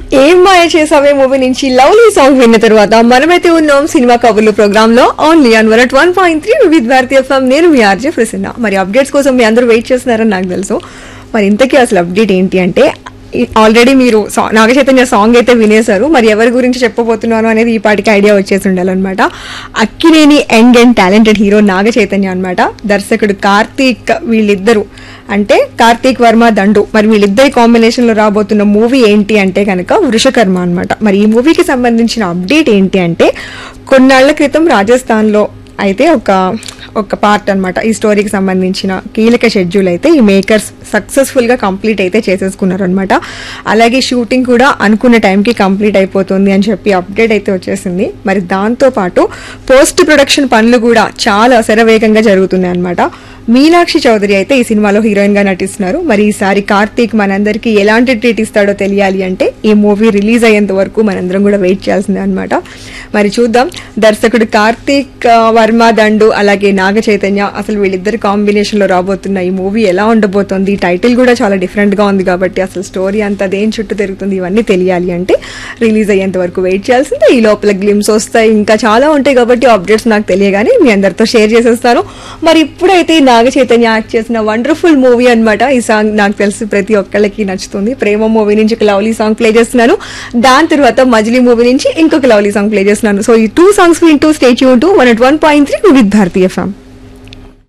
ఏం మాయ చేసావే మూవీ నుంచి lovely song విన్న తర్వాత మనమైతే ఉన్నాం సినిమా కబుర్లు ప్రోగ్రామ్ లో only on one one point three with Bharatiya FM నేను మీ ఆర్జే ప్రసన్న మరి అప్డేట్స్ కోసం మీ అందరూ వెయిట్ చేస్తున్నారని నాకు తెలుసు మరి ఇంతకీ అసలు అప్డేట్ ఏంటి అంటే ఆల్రెడీ మీరు సా- నాగ చైతన్య సాంగ్ అయితే వినేశారు మరి ఎవరి గురించి చెప్పబోతున్నాను అనేది ఈ పాటికి ఐడియా వచ్చేసి ఉండాలన్నమాట Akkineni young and talented hero Naga Chaitanya అనమాట దర్శకుడు కార్తీక్ వీళ్ళిద్దరు అంటే కార్తీక్ వర్మ దండు మరి వీళ్ళిద్దరి కాంబినేషన్ లో రాబోతున్న మూవీ ఏంటి అంటే కనుక వృషకర్మ అన్నమాట మరి ఈ మూవీకి సంబంధించిన అప్డేట్ ఏంటి అంటే కొన్నాళ్ల క్రితం రాజస్థాన్ లో అయితే ఒక ఒక పార్ట్ అన్నమాట ఈ స్టోరీకి సంబంధించిన కీలక షెడ్యూల్ అయితే ఈ మేకర్స్ సక్సెస్ఫుల్ గా కంప్లీట్ అయితే చేసేసుకున్నారు అనమాట అలాగే షూటింగ్ కూడా అనుకున్న టైంకి కంప్లీట్ అయిపోతుంది అని చెప్పి అప్డేట్ అయితే వచ్చేసింది మరి దాంతో పాటు పోస్ట్ ప్రొడక్షన్ పనులు కూడా చాలా శరవేగంగా జరుగుతున్నాయి అనమాట మీనాక్షి చౌదరి అయితే ఈ సినిమాలో హీరోయిన్ గా నటిస్తున్నారు మరి ఈసారి కార్తీక్ మనందరికీ ఎలాంటి ట్రీట్ ఇస్తాడో తెలియాలి అంటే ఈ మూవీ రిలీజ్ అయ్యేంత వరకు మనందరం కూడా వెయిట్ చేయాల్సిందే అనమాట మరి చూద్దాం దర్శకుడు కార్తీక్ ఆ, వర్మ దండు అలాగే నాగ చైతన్య అసలు వీళ్ళిద్దరి కాంబినేషన్ లో రాబోతున్న ఈ మూవీ ఎలా ఉండబోతోంది టైటిల్ కూడా చాలా డిఫరెంట్ గా ఉంది కాబట్టి అసలు స్టోరీ అంతా దేని చుట్టూ తిరుగుతుంది ఇవన్నీ తెలియాలి అంటే రిలీజ్ అయ్యేంత వరకు వెయిట్ చేయాల్సిందే ఈ లోపల గ్లిమ్స్ వస్తాయి ఇంకా చాలా ఉంటాయి కాబట్టి అప్డేట్స్ నాకు తెలియగానే మీ అందరితో షేర్ చేసేస్తాను మరి ఇప్పుడైతే నాగ చైతన్య యాక్ట్ చేసిన వండర్ఫుల్ మూవీ అన్నమాట ఈ సాంగ్ నాకు తెలిసి ప్రతి ఒక్కళ్ళకి నచ్చుతుంది ప్రేమ మూవీ నుంచి ఒక లవ్లీ సాంగ్ ప్లే చేస్తున్నాను దాని తర్వాత మజిలీ మూవీ నుంచి ఇంకొక లవ్లీ సాంగ్ ప్లే చేస్తున్నాను సో ఈ టూ సాంగ్స్ వింటూ stay tune to one at one point three with Bharatiya ఫ్యామ్